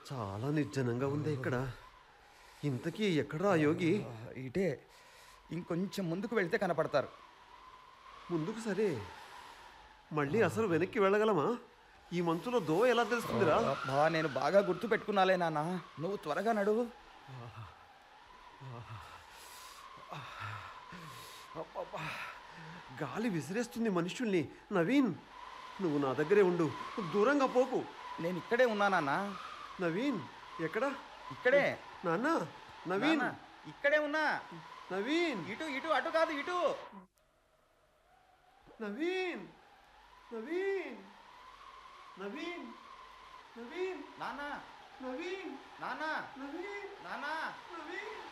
చాలా నిర్జనంగా ఉంది ఇక్కడ ఇంతకీ ఎక్కడా ఆ యోగి ఆ, ఇటే ఇంకొంచెం ముందుకు వెళ్తే కనపడతారు ముందుకు సరే మళ్ళీ అసలు వెనక్కి వెళ్ళగలమా ఈ మంచులో దో ఎలా తెలుస్తుందిరా బా నేను బాగా గుర్తు పెట్టుకున్నాలే నాన్న నువ్వు త్వరగా నడువు అబ్బబ్బా. గాలి విసిరేస్తుంది మనుషుల్ని నవీన్ నువ్వు నా దగ్గరే ఉండు దూరంగా పోకు నేను ఇక్కడే ఉన్నా నాన్న నవీన్ ఎక్కడా ఇక్కడే నాన్న నవీన్ నాన్న, ఇక్కడే ఉన్నా నవీన్ ఇటు ఇటు అటు కాదు ఇటు నవీన్ నవీన్ నవీన్ నవీన్ నాన్న నవీన్ నాన్న నవీన్ నాన్న నవీన్